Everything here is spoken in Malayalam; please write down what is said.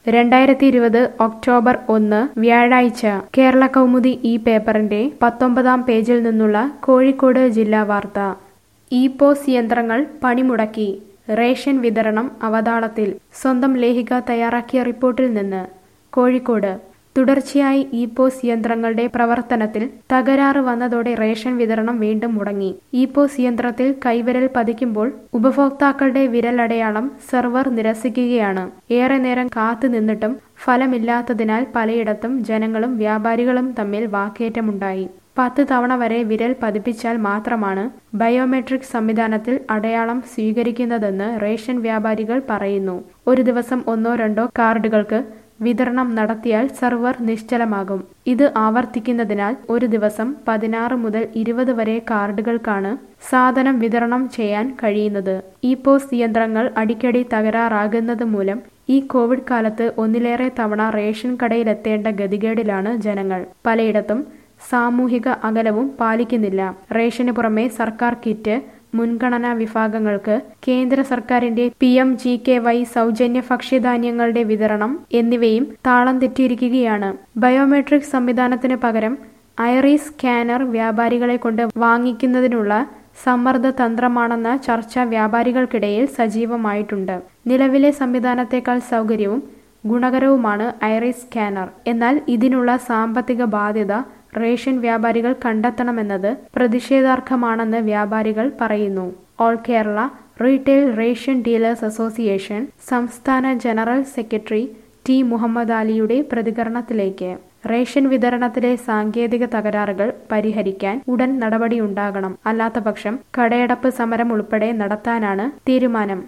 രണ്ടായിരത്തി ഇരുപത് ഒക്ടോബർ ഒന്ന് വ്യാഴാഴ്ച കേരള കൗമുദി ഈ പേപ്പറിന്റെ പത്തൊമ്പതാം പേജിൽ നിന്നുള്ള കോഴിക്കോട് ജില്ലാ വാർത്ത ഇ പോസ് യന്ത്രങ്ങൾ പണിമുടക്കി റേഷൻ വിതരണം അവതാളത്തിൽ സ്വന്തം ലേഖിക തയ്യാറാക്കിയ റിപ്പോർട്ടിൽ നിന്ന് കോഴിക്കോട് തുടർച്ചയായി ഇ പോസ് യന്ത്രങ്ങളുടെ പ്രവർത്തനത്തിൽ തകരാറ് വന്നതോടെ റേഷൻ വിതരണം വീണ്ടും മുടങ്ങി ഇ പോസ് യന്ത്രത്തിൽ കൈവിരൽ പതിക്കുമ്പോൾ ഉപഭോക്താക്കളുടെ വിരലടയാളം സെർവർ നിരസിക്കുകയാണ് ഏറെ നേരം കാത്തു നിന്നിട്ടും ഫലമില്ലാത്തതിനാൽ പലയിടത്തും ജനങ്ങളും വ്യാപാരികളും തമ്മിൽ വാക്കേറ്റമുണ്ടായി പത്ത് തവണ വരെ വിരൽ പതിപ്പിച്ചാൽ മാത്രമാണ് ബയോമെട്രിക് സംവിധാനത്തിൽ അടയാളം സ്വീകരിക്കുന്നതെന്ന് റേഷൻ വ്യാപാരികൾ പറയുന്നു ഒരു ദിവസം ഒന്നോ രണ്ടോ കാർഡുകൾക്ക് വിതരണം നടത്തിയാൽ സെർവർ നിശ്ചലമാകും ഇത് ആവർത്തിക്കുന്നതിനാൽ ഒരു ദിവസം പതിനാറ് മുതൽ ഇരുപത് വരെ കാർഡുകൾക്കാണ് സാധനം വിതരണം ചെയ്യാൻ കഴിയുന്നത് ഈ പോസ് യന്ത്രങ്ങൾ അടിക്കടി തകരാറാകുന്നത് മൂലം ഈ കോവിഡ് കാലത്ത് ഒന്നിലേറെ തവണ റേഷൻ കടയിലെത്തേണ്ട ഗതികേടിലാണ് ജനങ്ങൾ പലയിടത്തും സാമൂഹിക അകലവും പാലിക്കുന്നില്ല റേഷന് പുറമെ സർക്കാർ കിറ്റ് മുൻഗണനാ വിഭാഗങ്ങൾക്ക് കേന്ദ്ര സർക്കാരിന്റെ P M G K Y സൗജന്യ ഭക്ഷ്യധാന്യങ്ങളുടെ വിതരണം എന്നിവയും താളം തെറ്റിയിരിക്കുകയാണ് ബയോമെട്രിക് സംവിധാനത്തിന് പകരം ഐറിസ് സ്കാനർ വ്യാപാരികളെ കൊണ്ട് വാങ്ങിക്കുന്നതിനുള്ള സമ്മർദ്ദ തന്ത്രമാണെന്ന ചർച്ച വ്യാപാരികൾക്കിടയിൽ സജീവമായിട്ടുണ്ട് നിലവിലെ സംവിധാനത്തെക്കാൾ സൗകര്യവും ഗുണകരവുമാണ് ഐറിസ് സ്കാനർ എന്നാൽ ഇതിനുള്ള സാമ്പത്തിക ബാധ്യത റേഷൻ വ്യാപാരികൾ കണ്ടെത്തണമെന്നത് പ്രതിഷേധാർഹമാണെന്ന് വ്യാപാരികൾ പറയുന്നു all Kerala retail ration dealers association സംസ്ഥാന ജനറൽ സെക്രട്ടറി ടി മുഹമ്മദ് അലിയുടെ പ്രതികരണത്തിലേക്ക് റേഷൻ വിതരണത്തിലെ സാങ്കേതിക തകരാറുകൾ പരിഹരിക്കാൻ ഉടൻ നടപടിയുണ്ടാകണം അല്ലാത്തപക്ഷം കടയടപ്പ് സമരം ഉൾപ്പെടെ നടത്താനാണ് തീരുമാനം